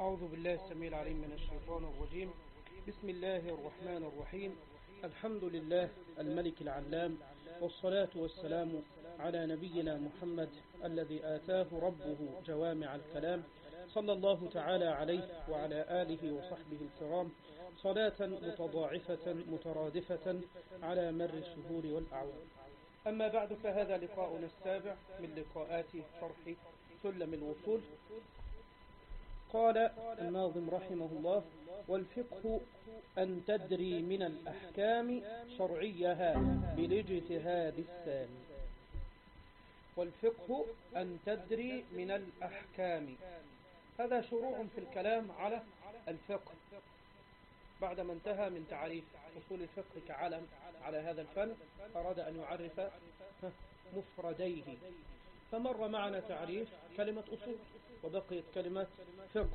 أعوذ بالله السميع العليم من الشيطان الرجيم بسم الله الرحمن الرحيم الحمد لله الملك العلام والصلاة والسلام على نبينا محمد الذي آتاه ربه جوامع الكلام صلى الله تعالى عليه وعلى آله وصحبه الكرام صلاة متضاعفة مترادفة على مر الشهور والأعوام أما بعد فهذا لقاؤنا السابع من لقاءات شرح سلم الوصول قال الناظم رحمه الله والفقه أن تدري من الأحكام شرعيها بالاجتهاد السامي والفقه أن تدري من الأحكام هذا شروع في الكلام على الفقه بعدما انتهى من تعريف أصول الفقه كعلم على هذا الفن أراد أن يعرف مفرديه فمر معنا تعريف كلمة أصول وبقيت كلمة فقه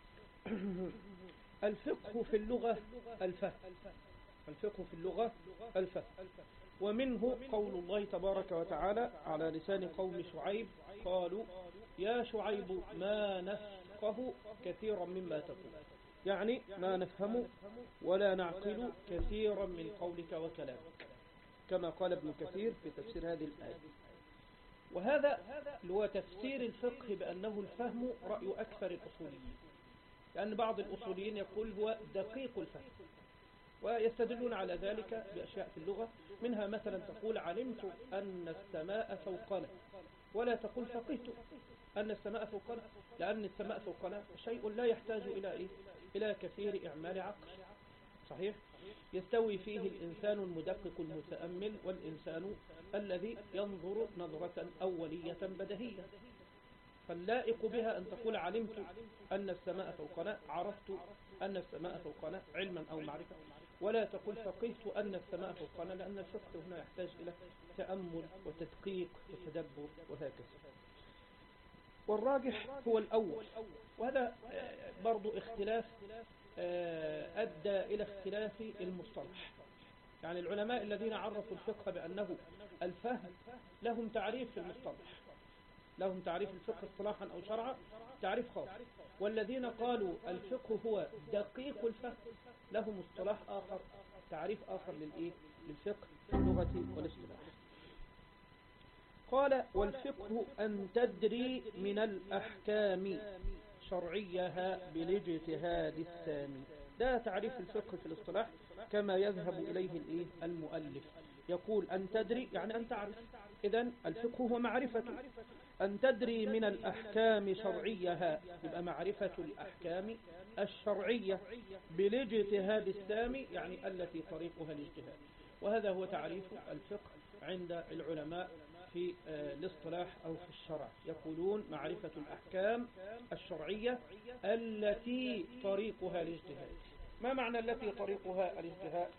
الفقه في اللغة الفهم الفقه في اللغة الفهم ومنه قول الله تبارك وتعالى على لسان قوم شعيب قالوا يا شعيب ما نفقه كثيرا مما تقول يعني ما نفهم ولا نعقل كثيرا من قولك وكلامك كما قال ابن كثير في تفسير هذه الآية وهذا هو تفسير الفقه بأنه الفهم رأي أكثر الأصوليين لأن بعض الأصوليين يقول هو دقيق الفهم ويستدلون على ذلك بأشياء في اللغة منها مثلا تقول علمت أن السماء فوقنا ولا تقول فقهت أن السماء فوقنا لأن السماء فوقنا شيء لا يحتاج إلى إيه؟ إلى كثير إعمال عقل صحيح يستوي فيه الإنسان المدقق المتأمل والإنسان الذي ينظر نظرة أولية بدهية فاللائق بها أن تقول علمت أن السماء فوقنا عرفت أن السماء فوقنا علما أو معرفة ولا تقول فقهت أن السماء فوقنا لأن الفقه هنا يحتاج إلى تأمل وتدقيق وتدبر وهكذا والراجح هو الأول وهذا برضو اختلاف أدى إلى اختلاف المصطلح يعني العلماء الذين عرفوا الفقه بأنه الفهم لهم تعريف في المصطلح لهم تعريف الفقه اصطلاحا أو شرعا تعريف خاص والذين قالوا الفقه هو دقيق الفهم لهم اصطلاح آخر تعريف آخر للإيه؟ للفقه اللغة والاصطلاح قال والفقه أن تدري من الأحكام شرعيها بالاجتهاد السامي ده تعريف الفقه في الاصطلاح كما يذهب إليه الإيه؟ المؤلف يقول أن تدري يعني أن تعرف إذا الفقه هو معرفة أن تدري من الأحكام شرعيها يبقى معرفة الأحكام الشرعية بالاجتهاد السامي يعني التي طريقها الاجتهاد وهذا هو تعريف الفقه عند العلماء في الاصطلاح أو في الشرع يقولون معرفة الأحكام الشرعية التي طريقها الاجتهاد ما معنى التي طريقها الاجتهاد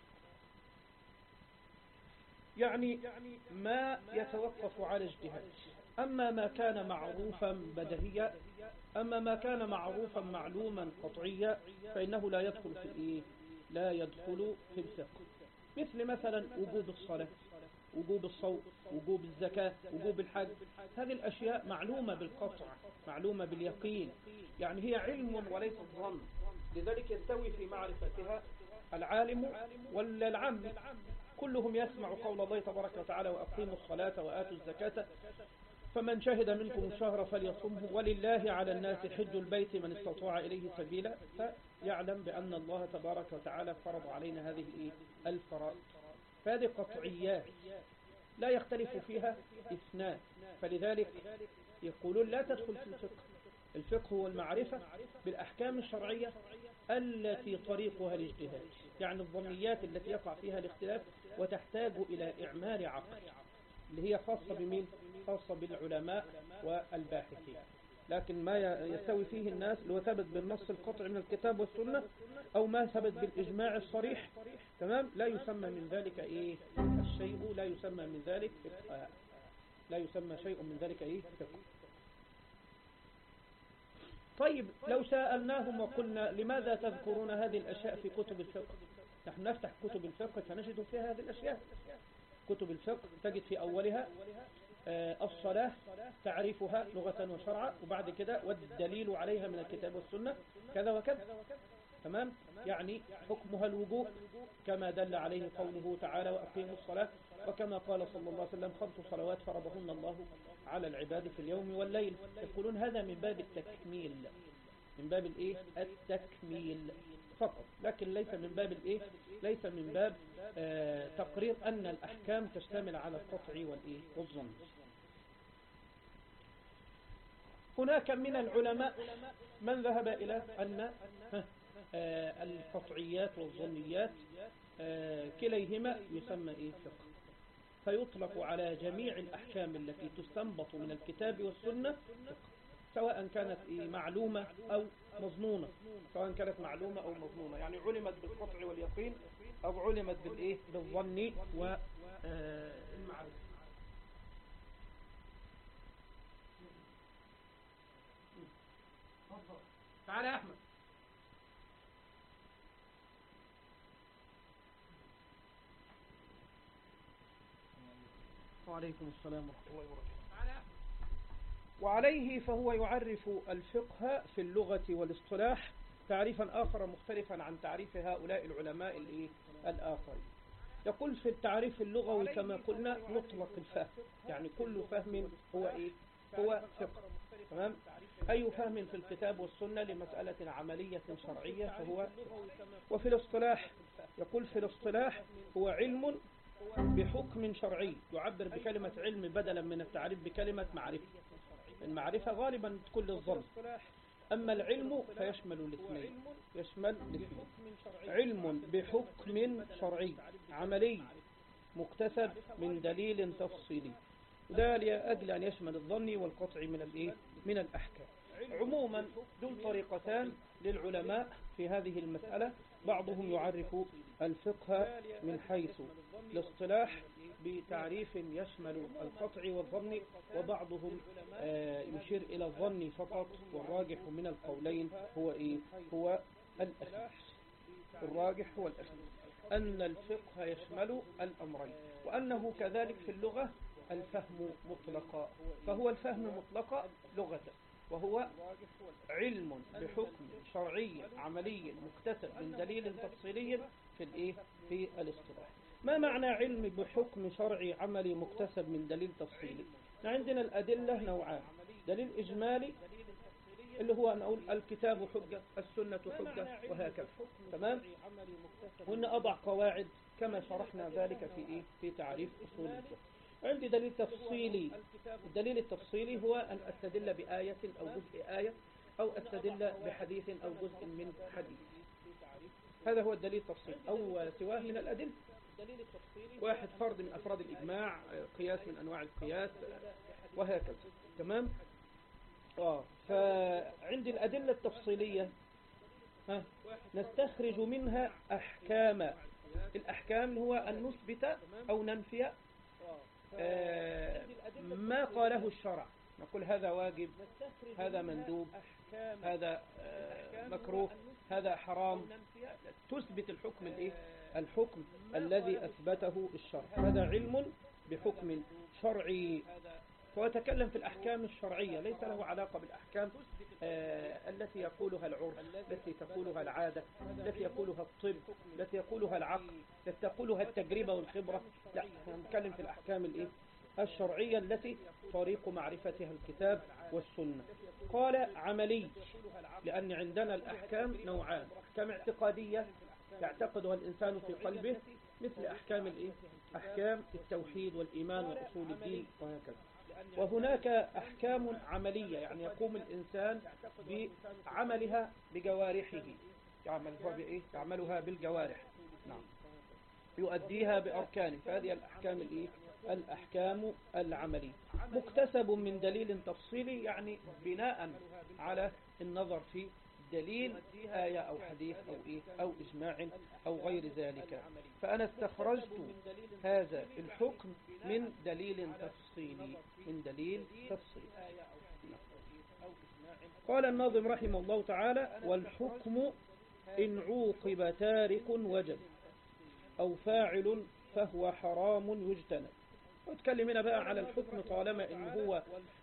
يعني ما يتوقف على اجتهاد أما ما كان معروفا بدهيا أما ما كان معروفا معلوما قطعيا فإنه لا يدخل في الإيه لا يدخل في الفقه مثل مثلا وجوب الصلاة وجوب الصوم وجوب الزكاة وجوب الحج هذه الأشياء معلومة بالقطع معلومة باليقين يعني هي علم وليس ظن لذلك يستوي في معرفتها العالم ولا العام كلهم يسمع قول الله تبارك وتعالى وأقيموا الصلاة وآتوا الزكاة فمن شهد منكم الشهر فليصمه ولله على الناس حج البيت من استطاع إليه سبيلا فيعلم بأن الله تبارك وتعالى فرض علينا هذه الفرائض فهذه قطعيات لا يختلف فيها اثنان فلذلك يقولون لا تدخل في الفقه الفقه هو المعرفة بالأحكام الشرعية التي طريقها الاجتهاد يعني الظنيات التي يقع فيها الاختلاف وتحتاج إلى إعمال عقل اللي هي خاصة بمين؟ خاصة بالعلماء والباحثين لكن ما يستوي فيه الناس لو ثبت بالنص القطع من الكتاب والسنة أو ما ثبت بالإجماع الصريح تمام لا يسمى من ذلك إيه الشيء لا يسمى من ذلك فقه لا يسمى شيء من ذلك إيه فقه طيب لو سألناهم وقلنا لماذا تذكرون هذه الأشياء في كتب الفقه نحن نفتح كتب الفقه فنجد فيها هذه الأشياء كتب الفقه تجد في أولها آه، الصلاة تعريفها لغة وشرعا وبعد كده والدليل عليها من الكتاب والسنة كذا وكذا تمام يعني حكمها الوجوب كما دل عليه قوله تعالى وأقيموا الصلاة وكما قال صلى الله عليه وسلم خمس صلوات فرضهن الله على العباد في اليوم والليل يقولون هذا من باب التكميل من باب الايه التكميل فقط لكن ليس من باب الايه ليس من باب آه تقرير ان الاحكام تشتمل على القطع والايه والظن هناك من العلماء من ذهب الى ان آه القطعيات والظنيات آه كليهما يسمى ايه فقه فيطلق على جميع الأحكام التي تستنبط من الكتاب والسنة فقه سواء كانت إيه معلومة أو مظنونة سواء كانت معلومة أو مظنونة يعني علمت بالقطع واليقين أو علمت بالإيه بالظن والمعرفة تعال يا أحمد وعليكم السلام ورحمة الله وبركاته وعليه فهو يعرف الفقه في اللغة والاصطلاح تعريفا آخر مختلفا عن تعريف هؤلاء العلماء الآخرين يقول في التعريف اللغوي كما قلنا مطلق الفهم يعني كل فهم هو إيه هو فقه تمام أي فهم في الكتاب والسنة لمسألة عملية شرعية فهو وفي الاصطلاح يقول في الاصطلاح هو علم بحكم شرعي يعبر بكلمة علم بدلا من التعريف بكلمة معرفة المعرفة غالبا كل الظن أما العلم فيشمل الاثنين يشمل الاثنين علم بحكم شرعي عملي مكتسب من دليل تفصيلي ده لأجل أن يشمل الظن والقطع من الإيه؟ من الأحكام عموما دول طريقتان للعلماء في هذه المسألة بعضهم يعرف الفقه من حيث الاصطلاح بتعريف يشمل القطع والظن وبعضهم يشير إلى الظن فقط والراجح من القولين هو إيه؟ هو الأخير الراجح هو الأخير أن الفقه يشمل الأمرين وأنه كذلك في اللغة الفهم مطلقا فهو الفهم مطلقا لغة وهو علم بحكم شرعي عملي مكتسب من دليل تفصيلي في الايه في الاصطلاح ما معنى علم بحكم شرعي عملي مكتسب من دليل تفصيلي عندنا الأدلة نوعان دليل إجمالي اللي هو نقول الكتاب حجة السنة حجة وهكذا تمام وإن أضع قواعد كما شرحنا ذلك في إيه في تعريف أصول الفقه عندي دليل تفصيلي الدليل التفصيلي هو أن أستدل بآية أو جزء آية أو أستدل بحديث أو جزء من حديث هذا هو الدليل التفصيلي أو سواه من الأدلة واحد فرد من أفراد الإجماع قياس من أنواع القياس وهكذا تمام آه فعندي الأدلة التفصيلية ها نستخرج منها أحكام الأحكام هو أن نثبت أو ننفي آه ما قاله الشرع نقول هذا واجب هذا مندوب هذا آه مكروه هذا حرام تثبت الحكم الايه الحكم الذي أثبته الشرع هذا علم بحكم شرعي ويتكلم في الأحكام الشرعية ليس له علاقة بالأحكام آه التي يقولها العرف التي تقولها العادة التي يقولها الطب التي يقولها العقل التي تقولها التجربة والخبرة لا نتكلم في الأحكام الإيه؟ الشرعية التي طريق معرفتها الكتاب والسنة قال عملي لأن عندنا الأحكام نوعان أحكام اعتقادية يعتقدها الإنسان في قلبه مثل أحكام الإيه؟ أحكام التوحيد والإيمان وأصول الدين وهكذا وهناك أحكام عملية يعني يقوم الإنسان بعملها بجوارحه يعملها بإيه؟ يعملها بالجوارح نعم يؤديها بأركانه فهذه الأحكام الإيه؟ الأحكام العملية مكتسب من دليل تفصيلي يعني بناء على النظر في دليل آية أو حديث أو إيه أو إجماع أو غير ذلك فأنا استخرجت هذا الحكم من دليل تفصيلي من دليل تفصيلي قال الناظم رحمه الله تعالى والحكم إن عوقب تارك وجب أو فاعل فهو حرام يجتنب واتكلم هنا بقى على الحكم طالما ان هو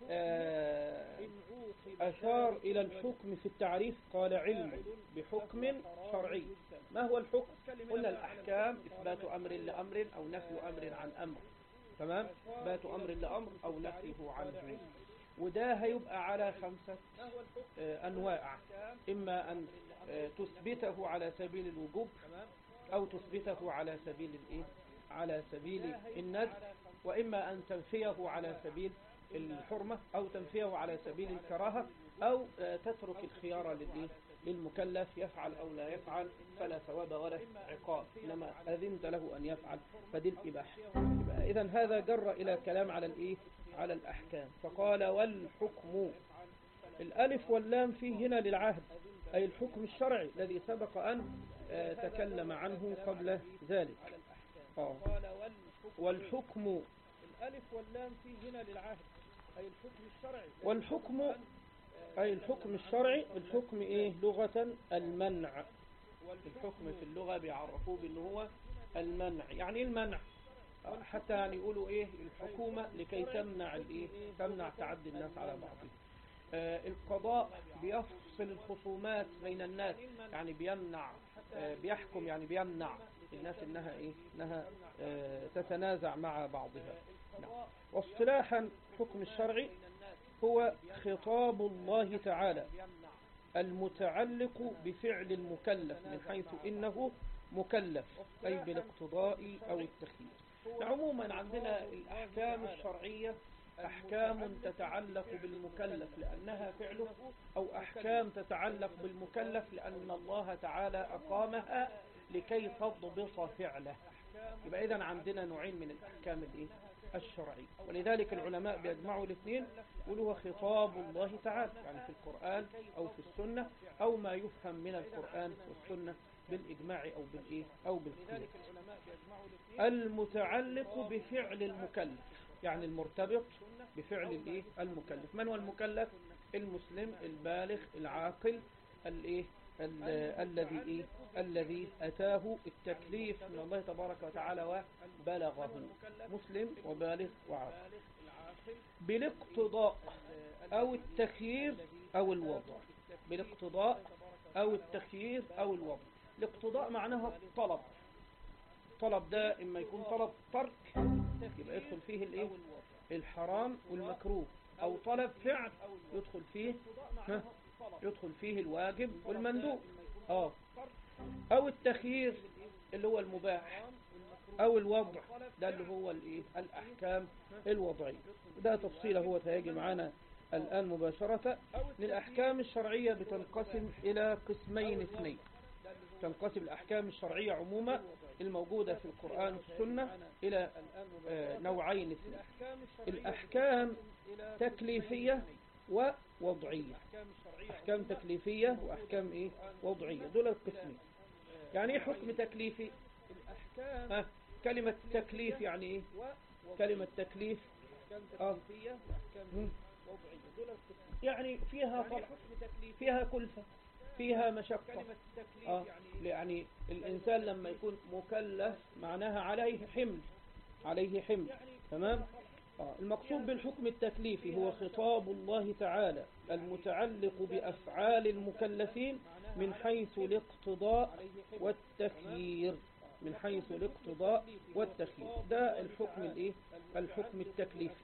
آه، أشار إلى الحكم في التعريف قال علم بحكم شرعي ما هو الحكم؟ قلنا الأحكام إثبات أمر لأمر أو نفي أمر عن أمر تمام؟ إثبات أمر لأمر أو نفيه عنه وده هيبقى على خمسة آه، أنواع إما أن آه، تثبته على سبيل الوجوب أو تثبته على سبيل الإيه؟ على سبيل الندب وإما أن تنفيه على سبيل الحرمة أو تنفيه على سبيل الكراهة أو آه، تترك الخيار للإيه؟ للمكلف يفعل أو لا يفعل فلا ثواب ولا عقاب إنما أذنت له أن يفعل فدي الإباحة إذا هذا جر إلى كلام على الإيه؟ على الأحكام فقال والحكم الألف واللام فيه هنا للعهد أي الحكم الشرعي الذي سبق أن آه، تكلم عنه قبل ذلك آه. والحكم الألف واللام فيه هنا للعهد أي الحكم الشرعي والحكم أي الحكم الشرعي الحكم إيه لغة المنع الحكم في اللغة بيعرفوه بأنه هو المنع يعني إيه المنع آه، حتى يعني يقولوا إيه الحكومة لكي تمنع الإيه تمنع تعدي الناس على بعضهم آه، القضاء بيفصل الخصومات بين الناس يعني بيمنع آه، بيحكم يعني بيمنع الناس انها ايه انها آه، تتنازع مع بعضها نعم. واصطلاحا حكم الشرعي هو خطاب الله تعالى المتعلق بفعل المكلف من حيث انه مكلف اي بالاقتضاء او التخيير عموما عندنا الاحكام الشرعيه أحكام تتعلق بالمكلف لأنها فعله أو أحكام تتعلق بالمكلف لأن الله تعالى أقامها لكي تضبط فعله يبقى إذن عندنا نوعين من الأحكام الإيه؟ الشرعية ولذلك العلماء بيجمعوا الاثنين يقولوا خطاب الله تعالى يعني في القرآن أو في السنة أو ما يفهم من القرآن والسنة بالإجماع أو بالإيه أو بالخلاف المتعلق بفعل المكلف يعني المرتبط بفعل الايه المكلف من هو المكلف المسلم البالغ العاقل الايه الذي ايه الذي اتاه التكليف من الله تبارك وتعالى وبلغه مسلم وبالغ وعاقل بالاقتضاء او التخيير او الوضع بالاقتضاء او التخيير او الوضع الاقتضاء معناها الطلب الطلب ده اما يكون طلب ترك يبقى يدخل فيه الايه الحرام والمكروه او طلب فعل يدخل فيه ها يدخل فيه الواجب والمندوب اه او التخيير اللي هو المباح او الوضع ده اللي هو الايه الاحكام الوضعيه ده تفصيله هو هيجي معانا الان مباشره للاحكام الشرعيه بتنقسم الى قسمين اثنين تنقسم الأحكام الشرعية عموما الموجودة في القرآن والسنة إلى آه، نوعين اثنين الأحكام تكليفية ووضعية أحكام تكليفية وأحكام إيه وضعية دول القسمين يعني إيه حكم تكليفي آه كلمة تكليف يعني إيه كلمة تكليف آه. يعني فيها طلع فيها كلفة فيها مشقة آه يعني الإنسان لما يكون مكلف معناها عليه حمل عليه حمل تمام آه المقصود بالحكم التكليفي هو خطاب الله تعالى المتعلق بأفعال المكلفين من حيث الاقتضاء والتخيير من حيث الاقتضاء والتخيير ده الحكم الايه الحكم التكليفي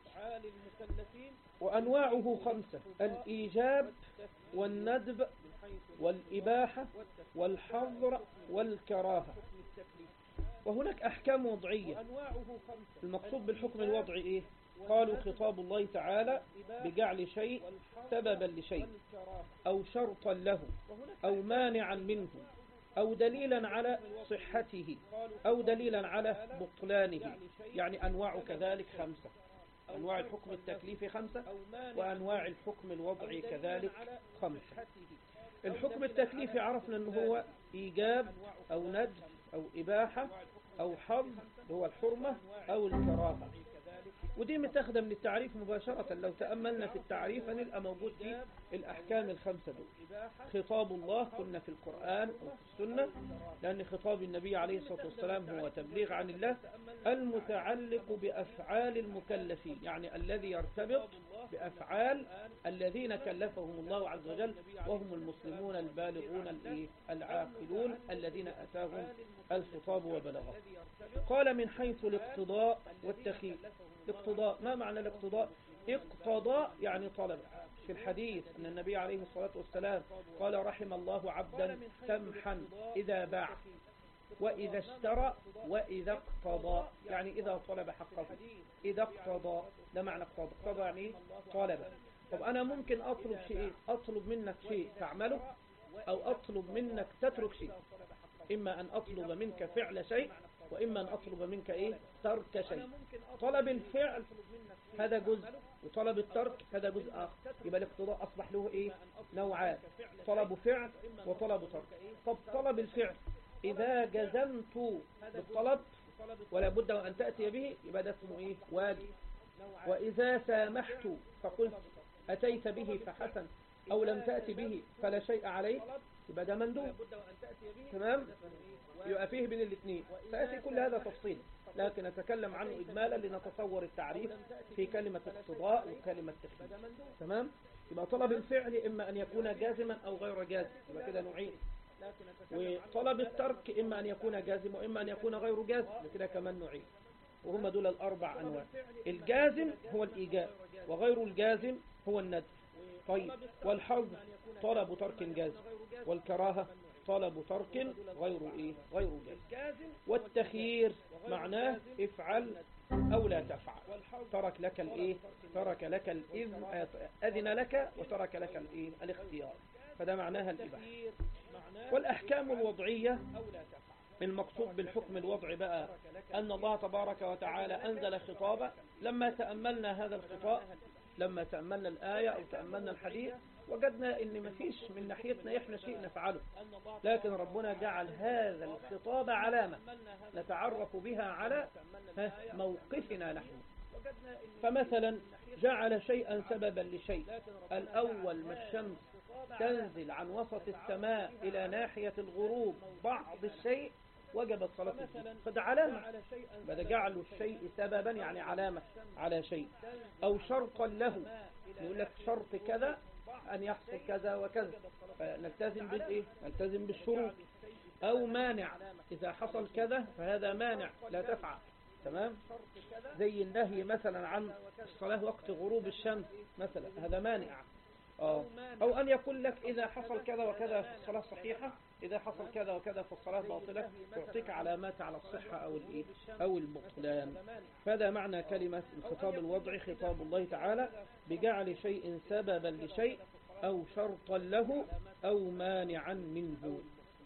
وأنواعه خمسة الإيجاب والندب والإباحة والحظر والكراهة وهناك أحكام وضعية المقصود بالحكم الوضعي إيه قالوا خطاب الله تعالى بجعل شيء سببا لشيء أو شرطا له أو مانعا منه أو دليلا على صحته أو دليلا على بطلانه يعني أنواع كذلك خمسة أنواع الحكم التكليفي خمسة وأنواع الحكم الوضعي كذلك خمسة الحكم التكليفي عرفنا أنه هو إيجاب أو ندب أو إباحة أو حظ هو الحرمة أو الكراهة ودي متاخدة من التعريف مباشرة لو تأملنا في التعريف هنلقى موجود في الأحكام الخمسة دول خطاب الله قلنا في القرآن أو في السنة لأن خطاب النبي عليه الصلاة والسلام هو تبليغ عن الله المتعلق بأفعال المكلفين يعني الذي يرتبط بأفعال الذين كلفهم الله عز وجل وهم المسلمون البالغون العاقلون الذين أتاهم الخطاب وبلغه قال من حيث الاقتضاء والتخيل اقتضاء ما معنى الاقتضاء اقتضاء يعني طلب في الحديث أن النبي عليه الصلاة والسلام قال رحم الله عبدا سمحا إذا باع وإذا اشترى وإذا اقتضى يعني إذا طلب حقه إذا اقتضى ده معنى اقتضى اقتضى يعني طلب طب أنا ممكن أطلب شيء أطلب منك شيء تعمله أو أطلب منك تترك شيء إما أن أطلب منك فعل شيء وإما أن أطلب منك إيه ترك شيء طلب الفعل هذا جزء وطلب الترك هذا جزء آخر يبقى الاقتضاء أصبح له إيه نوعان طلب فعل وطلب ترك طب طلب الفعل إذا جزمت بالطلب ولا بد أن تأتي به يبقى ده اسمه إيه واجب وإذا سامحت فقلت أتيت به فحسن أو لم تأتي به فلا شيء عليك يبقى ده مندوب تمام يبقى فيه بين الاثنين سأتي كل هذا تفصيل لكن نتكلم عنه إجمالا لنتصور التعريف في كلمة اقتضاء وكلمة تخيل تمام يبقى طلب الفعل إما أن يكون جازما أو غير جازم يبقى كده نوعين وطلب الترك إما أن يكون جازم وإما أن يكون غير جازم كده كمان نوعين وهم دول الأربع أنواع الجازم هو الإيجاب وغير الجازم هو الندب طيب والحظ طلب ترك جازم والكراهة طلب ترك غير إيه غير جازم والتخيير معناه افعل أو لا تفعل ترك لك الإيه ترك لك الإذن أذن لك وترك لك الإيه الاختيار فده معناها الإباحة والأحكام الوضعية المقصود بالحكم الوضعي بقى أن الله تبارك وتعالى أنزل خطابا لما تأملنا هذا الخطاب لما تأملنا الآية أو تأملنا الحديث وجدنا ان مفيش من ناحيتنا احنا شيء نفعله لكن ربنا جعل هذا الخطاب علامة نتعرف بها على موقفنا نحن فمثلا جعل شيئا سببا لشيء الأول ما الشمس تنزل عن وسط السماء إلى ناحية الغروب بعض الشيء وجبت صلاة الفجر فده علامة بدأ جعل الشيء سببا يعني علامة على شيء أو شرطا له يقول لك شرط كذا أن يحصل كذا وكذا فنلتزم بالإيه نلتزم بالشروط أو مانع إذا حصل كذا فهذا مانع لا تفعل تمام زي النهي مثلا عن الصلاة وقت غروب الشمس مثلا هذا مانع آه. أو أن يقول لك إذا حصل كذا وكذا في الصلاة صحيحة إذا حصل كذا وكذا في الصلاة باطلة تعطيك علامات على الصحة أو الإيه أو البطلان فهذا معنى كلمة الخطاب الوضعي خطاب الله تعالى بجعل شيء سببا لشيء أو شرطا له أو مانعا منه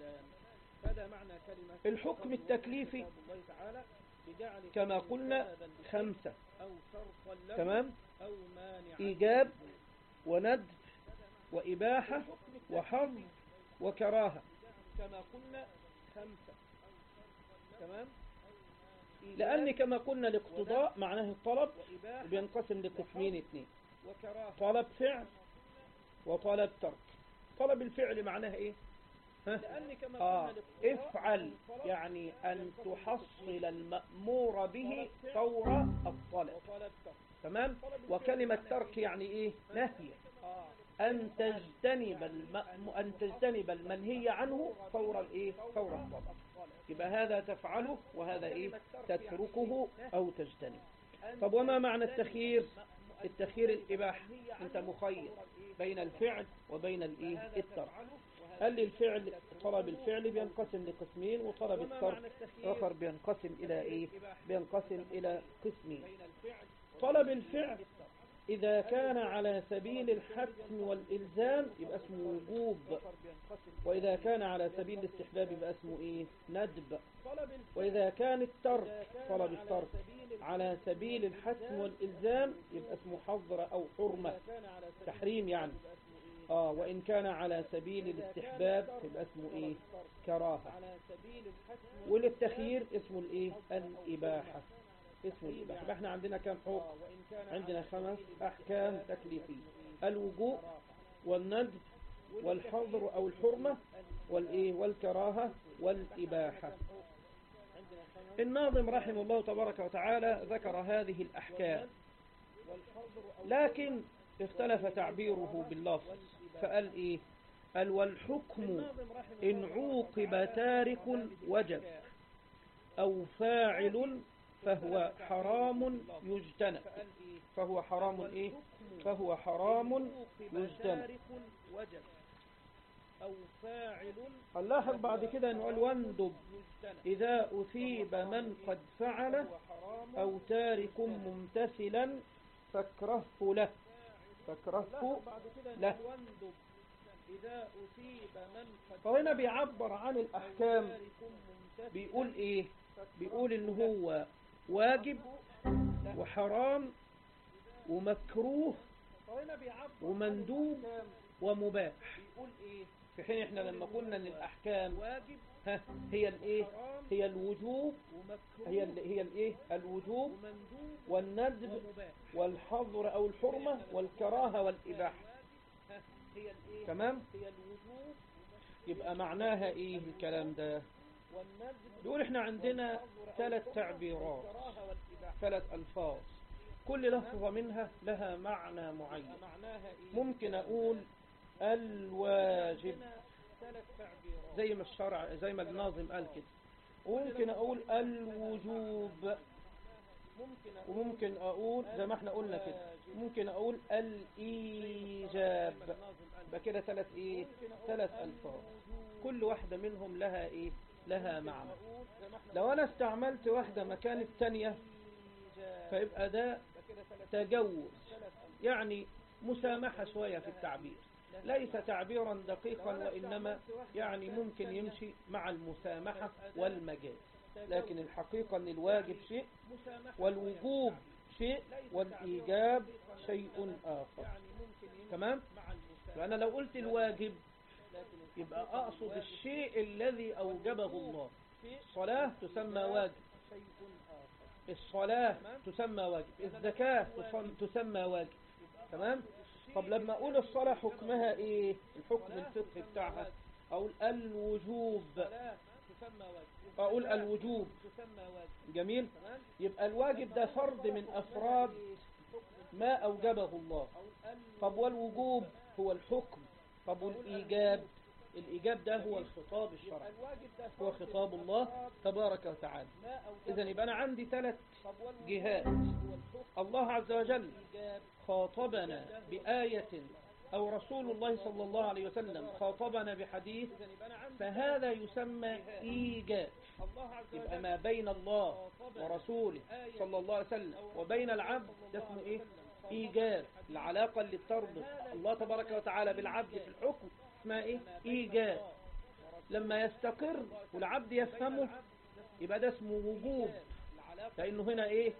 الحكم التكليفي كما قلنا خمسة تمام إيجاب وندب وإباحة وحظ وكراهة كما قلنا خمسة تمام لأن كما قلنا الاقتضاء معناه الطلب بينقسم لقسمين اثنين طلب فعل وطلب ترك طلب الفعل معناه ايه ها؟ آه. افعل يعني أن تحصل المأمور به فور الطلب تمام وكلمة ترك يعني ايه نهي أن تجتنب الم... أن تجتنب المنهي عنه فور الايه فور الطلب يبقى هذا تفعله وهذا ايه تتركه أو تجتنب طب وما معنى التخيير التخيير الإباحة أنت مخير بين الفعل وبين الايه الترك قال لي الفعل طلب الفعل بينقسم لقسمين وطلب الترك آخر بينقسم إلى إيه بينقسم إلى قسمين طلب الفعل إذا كان على سبيل الحتم والإلزام يبقى اسمه وجوب وإذا كان على سبيل الاستحباب يبقى اسمه إيه ندب وإذا كان الترك طلب الترك على سبيل الحتم والإلزام يبقى اسمه حظر أو حرمة تحريم يعني آه وإن كان على سبيل الاستحباب يبقى اسمه إيه كراهة وللتخيير اسمه الإيه الإباحة اسمه الإباحة احنا عندنا كم حكم عندنا خمس أحكام تكليفية الوجوب والندب والحظر أو الحرمة والإيه والكراهة والإباحة الناظم رحمه الله تبارك وتعالى ذكر هذه الأحكام لكن اختلف تعبيره باللفظ فقال إيه قال والحكم إن عوقب تارك وجب أو فاعل فهو حرام يجتنب فهو حرام إيه فهو حرام يجتنب أو فاعل هنلاحظ بعد كده أنه قال واندب إذا أثيب من قد فعل أو تارك ممتثلا فاكرهه له فاكرهه له واندب إذا أصيب من قد فهنا بيعبر عن الأحكام تارك ممتثل بيقول إيه بيقول إن هو واجب وحرام ومكروه فهنا بيعبر ومندوب ومباح بيقول إيه في حين احنا لما قلنا ان الاحكام واجب ها هي الايه هي الوجوب ومكروه هي ال- هي الايه الوجوب ومندوب والندب ومباح والحظر او الحرمة والكراهة والاباحة هي الإيه تمام هي الوجوب يبقى معناها ايه الكلام ده والندب بيقول احنا عندنا ثلاث تعبيرات والكراهة والإباحة ثلاث الفاظ كل لفظة منها لها معنى معين معناها إيه ممكن اقول الواجب هنا ثلاث تعبيرات زي ما الشرع زي ما الناظم قال كده وممكن اقول الوجوب ممكن أقول وممكن اقول زي ما احنا قلنا كده ممكن اقول الايجاب يبقى كده ثلاث ايه ثلاث الفاظ كل واحدة منهم لها ايه لها معنى لو انا استعملت واحدة مكان الثانية فيبقى ده تجوز يعني مسامحة شوية في التعبير ليس تعبيرا دقيقا وإنما يعني ممكن يمشي مع المسامحة والمجاز لكن الحقيقة أن الواجب شيء والوجوب شيء والإيجاب شيء آخر تمام؟ فأنا لو قلت الواجب يبقى أقصد الشيء الذي أوجبه الله الصلاة تسمى واجب الصلاة تسمى واجب الزكاة تصم- تسمى واجب تمام طب لما أقول الصلاة حكمها إيه الحكم الفقهي بتاعها أقول الوجوب تسمى واجب أقول الوجوب تسمى واجب جميل يبقى الواجب ده فرض من أفراد ما أوجبه الله طب والوجوب هو الحكم طب والإيجاب الإيجاب ده هو الخطاب الشرعي الواجب ده هو خطاب الله تبارك وتعالى ما أو إذا يبقى أنا عندي ثلاث طب والوجوب جهات الله عز وجل خاطبنا بآية أو رسول الله صلى الله عليه وسلم خاطبنا بحديث فهذا يسمى إيجاب الله عز يبقى ما بين الله ورسوله صلى الله عليه وسلم وبين العبد ده اسمه إيه إيجاب العلاقة اللي بتربط الله تبارك وتعالى بالعبد في الحكم اسمها إيه إيجاب لما يستقر والعبد يفهمه يبقى ده اسمه وجوب لأنه هنا إيه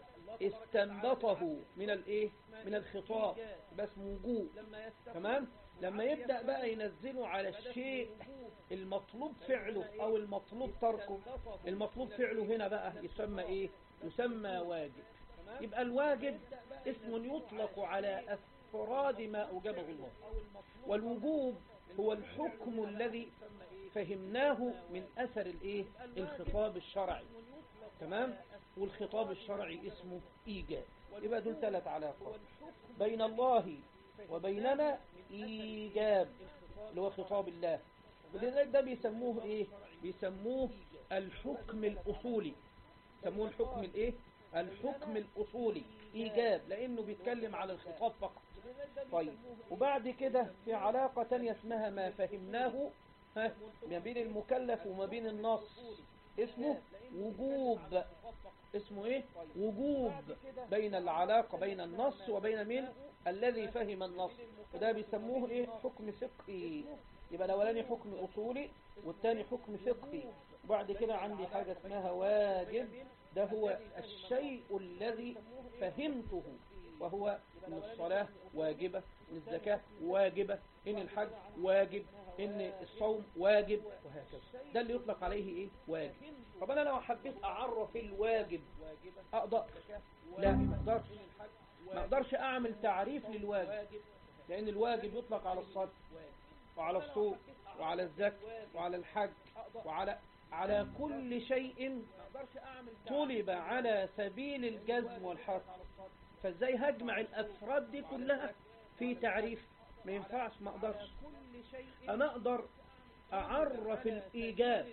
استنبطه من الإيه من الخطاب يبقى اسمه وجوب لما يستقر تمام لما يبدأ بقى ينزله على الشيء المطلوب فعله أو المطلوب تركه المطلوب فعله هنا بقى يسمى إيه يسمى واجب يبقى الواجب اسم يطلق على أفراد ما أوجبه الله والوجوب هو الحكم الذي فهمناه من أثر الإيه الخطاب الشرعي تمام والخطاب الشرعي اسمه إيجاب يبقى دول ثلاث علاقات بين الله وبيننا إيجاب اللي هو خطاب الله ولذلك ده بيسموه إيه بيسموه الحكم الأصولي يسموه الحكم الإيه الحكم الأصولي إيجاب لأنه بيتكلم على الخطاب فقط طيب وبعد كده في علاقة تانية اسمها ما فهمناه ها ما بين المكلف وما بين النص اسمه وجوب اسمه ايه وجوب بين العلاقة بين النص وبين مين الذي فهم النص وده بيسموه ايه حكم فقهي يبقى الاولاني حكم اصولي والتاني حكم فقهي وبعد كده عندي حاجة اسمها واجب ده هو الشيء الذي فهمته وهو ان الصلاة واجبة ان الزكاة واجبة ان الحج واجب ان الصوم واجب وهكذا ده اللي يطلق عليه ايه واجب طب انا لو حبيت اعرف الواجب اقدر لا ما اقدرش ما اقدرش اعمل تعريف للواجب لان الواجب يطلق على الصلاة وعلى الصوم وعلى الزكاة وعلى الحج وعلى على كل شيء طلب على سبيل الجزم والحصر فازاي هجمع الافراد دي كلها في تعريف ما ينفعش ما اقدرش انا اقدر اعرف الايجاب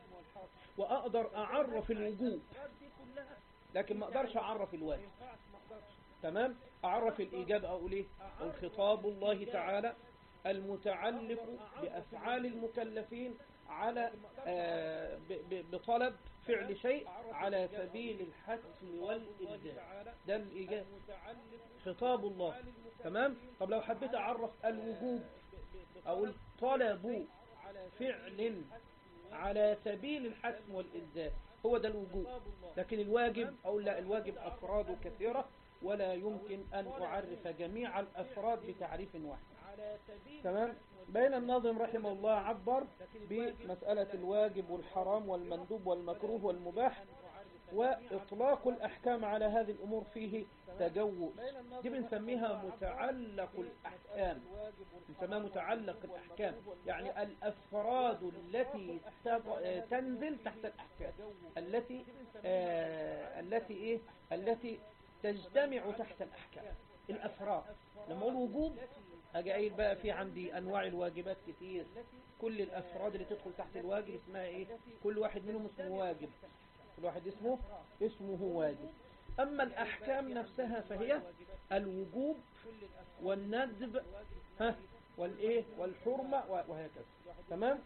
واقدر اعرف الوجوب لكن ما اقدرش اعرف الواجب تمام اعرف الايجاب اقول ايه الخطاب الله تعالى المتعلق بافعال المكلفين على آه بطلب فعل شيء على سبيل الحتم والإلزام ده الإيجاب خطاب الله تمام طب لو حبيت أعرف الوجوب أو الطلب فعل على سبيل الحتم والإلزام هو ده الوجوب لكن الواجب أو لا الواجب أفراد كثيرة ولا يمكن أن أعرف جميع الأفراد بتعريف واحد تمام بين الناظم رحمه الله عبر بمسألة الواجب والحرام والمندوب والمكروه والمباح وإطلاق الأحكام على هذه الأمور فيه تجوز دي بنسميها متعلق الأحكام بنسميها متعلق الأحكام يعني الأفراد التي تنزل تحت الأحكام التي آه التي إيه التي تجتمع تحت الأحكام الأفراد لما أقول وجوب أجي قايل بقى في عندي أنواع الواجبات كتير كل الأفراد اللي تدخل تحت الواجب اسمها إيه كل واحد منهم اسمه واجب كل واحد اسمه اسمه واجب أما الأحكام نفسها فهي الوجوب والندب ها والإيه والحرمة وهكذا تمام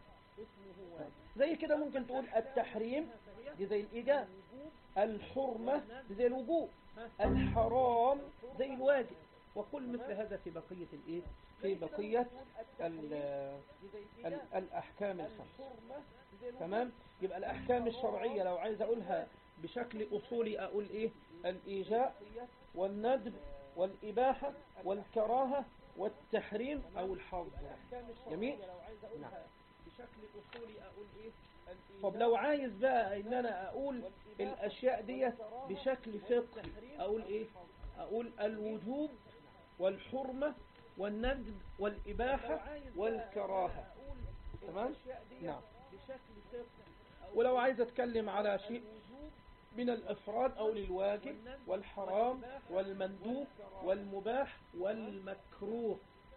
زي كده ممكن تقول التحريم دي زي الإيجاب الحرمة دي زي الوجوب الحرام زي الواجب وكل مثل هذا في بقية الايه في بقية ال ال الأحكام الخمس تمام يبقى الأحكام الشرعية لو عايز أقولها بشكل أصولي أقول إيه الإيجاء والندب والإباحة والكراهة والتحريم أو الحظر جميل نعم بشكل أصولي أقول إيه طب لو عايز بقى ان انا اقول الاشياء ديت بشكل فقهي اقول ايه اقول الوجوب والحرمة والندب والإباحة والكراهة تمام نعم ولو عايز اتكلم على شيء من الافراد او للواجب والحرام والمندوب والمباح والمكروه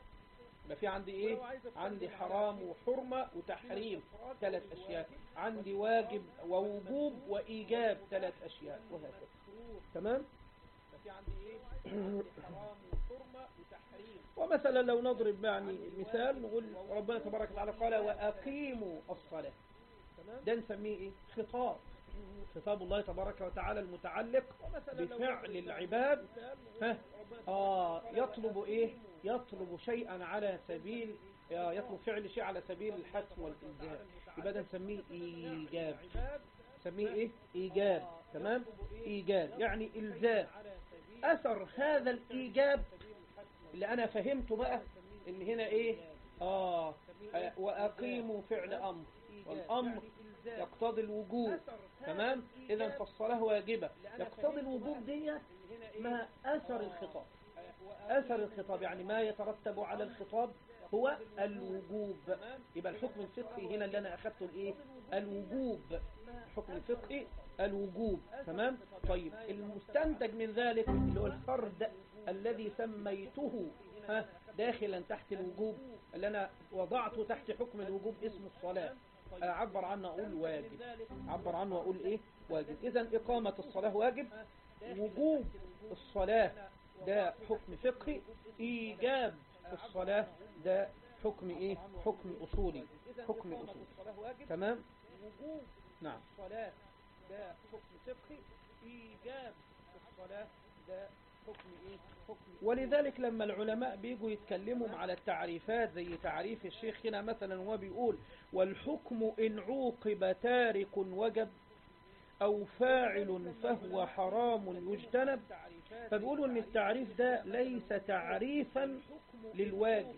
يبقى في عندي ايه عندي حرام وحرمة وتحريم ثلاث اشياء عندي واجب ووجوب وايجاب ثلاث اشياء وهكذا تمام في عندي ايه حرام وحرمة وتحريم ومثلا لو نضرب يعني مثال نقول ربنا تبارك وتعالى قال واقيموا الصلاة ده نسميه ايه خطاب خطاب الله تبارك وتعالى المتعلق بفعل العباد ها آه يطلب ايه يطلب شيئا على سبيل يطلب فعل شيء على سبيل الحتم والإلزام يبقى ده نسميه إيجاب نسميه إيه إيجاب تمام إيجاب يعني إلزام أثر هذا الإيجاب اللي أنا فهمته بقى إن هنا إيه آه وأقيموا فعل أمر والأمر يقتضي الوجوب تمام إذا فالصلاة واجبة يقتضي الوجوب دي ما أثر الخطاب أثر الخطاب يعني ما يترتب على الخطاب هو الوجوب يبقى الحكم الفقهي هنا اللي أنا أخذته الإيه الوجوب الحكم الفقهي الوجوب تمام طيب المستنتج من ذلك اللي هو الفرد الذي سميته ها داخلا تحت الوجوب اللي أنا وضعته تحت حكم الوجوب اسم الصلاة أعبر عنه أقول واجب أعبر عنه أقول إيه واجب إذا إقامة الصلاة واجب وجوب الصلاة ده حكم فقهي إيجاب الصلاة ده حكم إيه حكم أصولي حكم أصولي تمام وجوب نعم الصلاة ده حكم فقهي إيجاب الصلاة ده حكم إيه حكم ولذلك لما العلماء بيجوا يتكلموا على التعريفات زي تعريف الشيخ هنا مثلا هو بيقول والحكم إن عوقب تارك وجب أو فاعل فهو حرام يجتنب فبيقولوا ان التعريف ده ليس تعريفا للواجب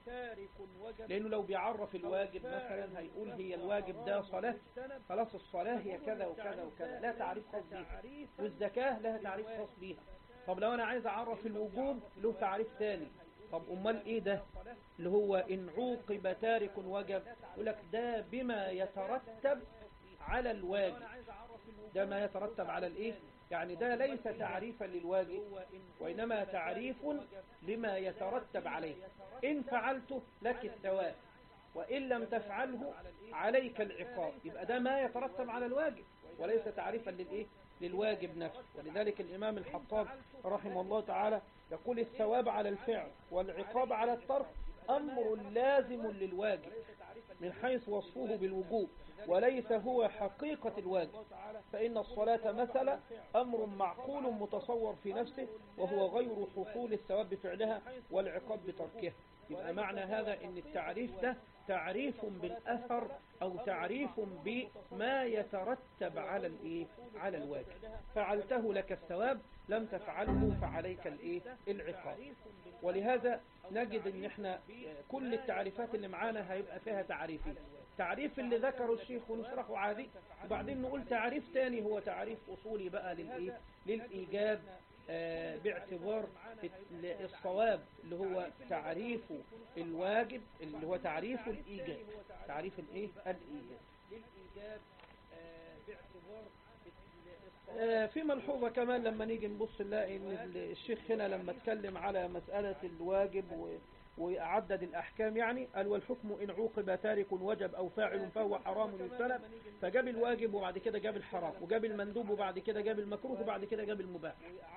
لانه لو بيعرف الواجب مثلا هيقول هي الواجب ده صلاة خلاص الصلاة هي كذا وكذا وكذا لا تعريف خاص بيها والزكاة لها تعريف خاص بيها طب لو انا عايز اعرف الوجوب له تعريف تاني طب امال ايه ده اللي هو ان عوقب تارك وجب يقول لك ده بما يترتب على الواجب ده ما يترتب على الايه يعني ده ليس تعريفا للواجب وإنما تعريف لما يترتب عليه إن فعلته لك الثواب وإن لم تفعله عليك العقاب يبقى ده ما يترتب على الواجب وليس تعريفا للإيه للواجب نفسه ولذلك الإمام الحطاب رحمه الله تعالى يقول الثواب على الفعل والعقاب على الترك أمر لازم للواجب من حيث وصفه بالوجوب وليس هو حقيقة الواجب فإن الصلاة مثلا أمر معقول متصور في نفسه وهو غير حصول الثواب بفعلها والعقاب بتركها يبقى معنى هذا ان التعريف ده تعريف بالأثر أو تعريف بما يترتب على الإيه على الواجب فعلته لك الثواب لم تفعله فعليك الإيه العقاب ولهذا نجد ان احنا كل التعريفات اللي معانا هيبقى فيها تعريفين تعريف اللي ذكره الشيخ ونشرحه عادي وبعدين نقول تعريف تاني هو تعريف أصولي بقى للإيه للإيجاب آه باعتبار الصواب اللي هو تعريف الواجب اللي هو تعريف الإيجاب تعريف الإيه الإيجاب للإيجاب آه باعتبار آه في ملحوظة كمان لما نيجي نبص نلاقي ان الشيخ هنا لما اتكلم على مسألة الواجب و وأعدد الأحكام يعني قال والحكم إن عوقب تارك وجب أو فاعل فهو حرام يجتنب فجاب الواجب وبعد كده جاب الحرام وجاب المندوب وبعد كده جاب المكروه وبعد كده جاب المباح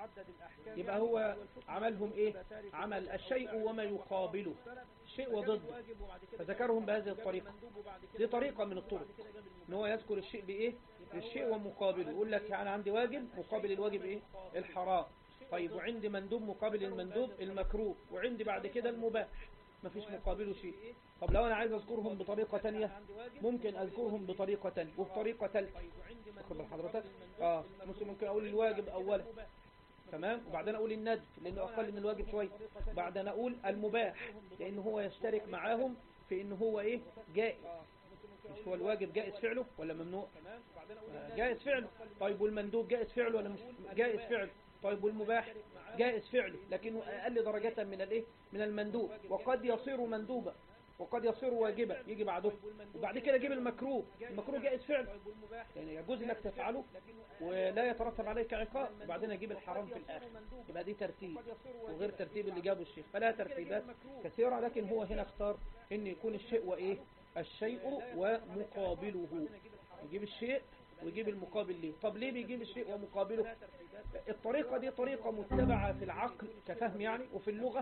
يبقى هو عملهم إيه عمل الشيء وما يقابله الشيء وضده فذكرهم بهذه الطريقة دي طريقة من الطرق ان هو يذكر الشيء بإيه الشيء ومقابله يقول لك أنا عندي واجب مقابل الواجب إيه الحرام طيب وعندي مندوب مقابل المندوب المكروه وعندي بعد كده المباح ما فيش مقابله شيء طب لو انا عايز اذكرهم بطريقة تانية ممكن اذكرهم بطريقة تانية وبطريقة ثالثه واخد حضرتك اه ممكن اقول الواجب اولا تمام وبعدين اقول الندب لانه اقل من الواجب شويه بعدين اقول المباح لانه هو يشترك معاهم في انه هو ايه جائز مش هو الواجب جائز فعله ولا ممنوع آه جائز فعله طيب والمندوب جائز فعله ولا مش جائز فعله طيب والمباح جائز فعله لكنه أقل درجة من الايه من المندوب وقد يصير مندوبا وقد يصير واجبا يجي بعده وبعد كده جيب المكروه المكروه جائز فعله يعني يجوز لك تفعله ولا يترتب عليك عقاب وبعدين اجيب الحرام في الاخر يبقى دي ترتيب وغير ترتيب اللي جابه الشيخ فلا ترتيبات كثيرة لكن هو هنا اختار ان يكون الشيء وايه الشيء ومقابله يجيب الشيء ويجيب المقابل ليه طب ليه بيجيب الشيء ومقابله الطريقة دي طريقة متبعة في العقل كفهم يعني وفي اللغة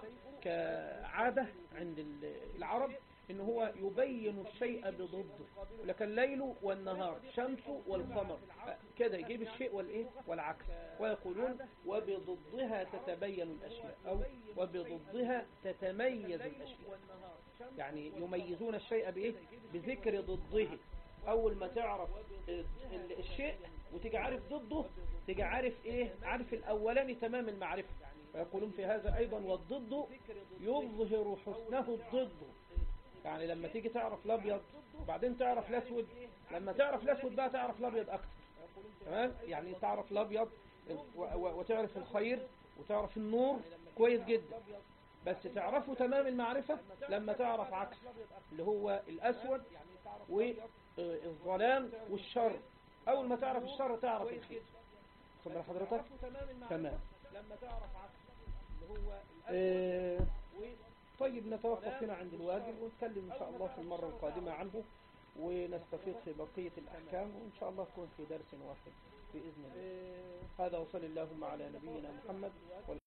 كعادة عند العرب ان هو يبين الشيء بضده لك الليل والنهار شمس والقمر كده يجيب الشيء والايه والعكس ويقولون وبضدها تتبين الاشياء او وبضدها تتميز الاشياء يعني يميزون الشيء بايه بذكر ضده اول ما تعرف الشيء وتيجي عارف ضده تيجي عارف ايه عارف الاولاني تمام المعرفة ويقولون في هذا ايضا والضد يظهر حسنه الضد يعني لما تيجي تعرف الابيض وبعدين تعرف الاسود لما تعرف الاسود بقى تعرف الابيض اكتر تمام يعني تعرف الابيض وتعرف الخير وتعرف النور كويس جدا بس تعرفه تمام المعرفة لما تعرف عكس اللي هو الاسود والظلام والشر اول ما تعرف الشر تعرف الخير خد حضرتك تمام لما تعرف عكس اللي هو آه طيب نتوقف هنا عند الواجب ونتكلم ان شاء الله في المرة القادمة عنه ونستفيد في بقية الاحكام وان شاء الله تكون في درس واحد بإذن الله هذا وصل اللهم على نبينا محمد